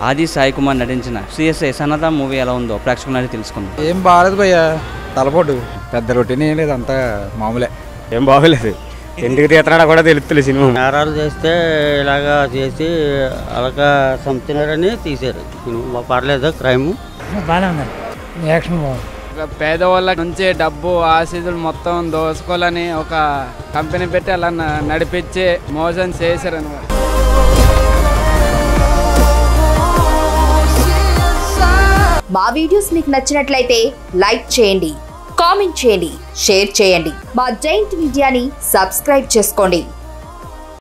ఆది సాయి కుమార్ నటించిన CSI సన్నత movie ఎలా ఉందో ప్రేక్షకులని తెలుసుకుందాం ఏం బాగాలేదు భయ్య తలపోటు పెద్ద రొటీన్ ఏం లేదు అంతా మామూలే ఏం బాగోలేదు ఎందుకు తీస్తున్నాడో కూడా తెలుస్తుంది సినిమా నేరాలు చేస్తే ఇలాగా చేసి అలాగా చంపుతున్నారని తీశారు సినిమా పర్లేదు క్రైమ్ బాగానే ఉందండి యాక్షన్ బాగుంది ఒక పేదవాళ్ళ నుంచి డబ్బు ఆశీదులు మొత్తం దోసుకోవాలని ఒక కంపెనీ పెట్టి అలా న- నడిపించి మోసం చేశారు అనమాట మా వీడియోస్ మీకు నచ్చినట్లయితే లైక్ చేయండి కామెంట్ చేయండి షేర్ చేయండి మా జైంట్ మీడియాని సబ్స్క్రైబ్ చేసుకోండి